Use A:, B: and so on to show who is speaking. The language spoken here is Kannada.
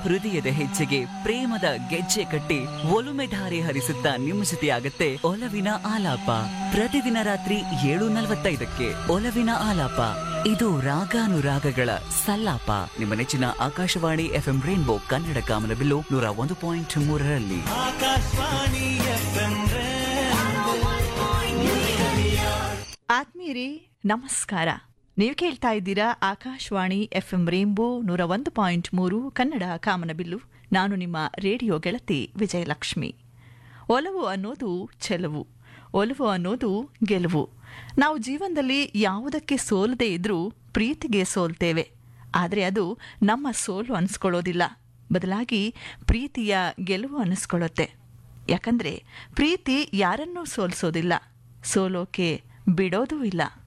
A: ಹೃದಯದ ಹೆಜ್ಜೆಗೆ ಪ್ರೇಮದ ಗೆಜ್ಜೆ ಕಟ್ಟಿ ಒಲುಮೆ ಧಾರೆ ಹರಿಸುತ್ತಾ ನಿಮ್ಮ ಜೊತೆಯಾಗತ್ತೆ ಒಲವಿನ ಆಲಾಪ ಪ್ರತಿದಿನ ರಾತ್ರಿ ಏಳು ನಲವತ್ತೈದಕ್ಕೆ ಒಲವಿನ ಆಲಾಪ ಇದು ರಾಗಾನುರಾಗಗಳ ಸಲ್ಲಾಪ ನಿಮ್ಮ ನೆಚ್ಚಿನ ಆಕಾಶವಾಣಿ ಎಫ್ಎಂ ರೈನ್ಬೋ ಕನ್ನಡ ಕಾಮನಬಿಲ್ಲು ನೂರ ಒಂದು ಪಾಯಿಂಟ್ ಮೂರರಲ್ಲಿ
B: ಆಕಾಶವಾಣಿ ಎಫ್ಎಂ
C: ಆತ್ಮೀಯರೇ ನಮಸ್ಕಾರ ನೀವು ಕೇಳ್ತಾ ಇದ್ದೀರಾ ಆಕಾಶವಾಣಿ ಎಫ್ ಎಂ ರೇಂಬೋ ನೂರ ಒಂದು ಪಾಯಿಂಟ್ ಮೂರು ಕನ್ನಡ ಕಾಮನಬಿಲ್ಲು ನಾನು ನಿಮ್ಮ ರೇಡಿಯೋ ಗೆಳತಿ ವಿಜಯಲಕ್ಷ್ಮಿ ಒಲವು ಅನ್ನೋದು ಚೆಲುವು ಒಲವು ಅನ್ನೋದು ಗೆಲುವು ನಾವು ಜೀವನದಲ್ಲಿ ಯಾವುದಕ್ಕೆ ಸೋಲದೇ ಇದ್ರೂ ಪ್ರೀತಿಗೆ ಸೋಲ್ತೇವೆ ಆದರೆ ಅದು ನಮ್ಮ ಸೋಲು ಅನಿಸ್ಕೊಳ್ಳೋದಿಲ್ಲ ಬದಲಾಗಿ ಪ್ರೀತಿಯ ಗೆಲುವು ಅನಿಸ್ಕೊಳ್ಳುತ್ತೆ ಯಾಕಂದ್ರೆ ಪ್ರೀತಿ ಯಾರನ್ನೂ ಸೋಲಿಸೋದಿಲ್ಲ ಸೋಲೋಕೆ ಬಿಡೋದೂ ಇಲ್ಲ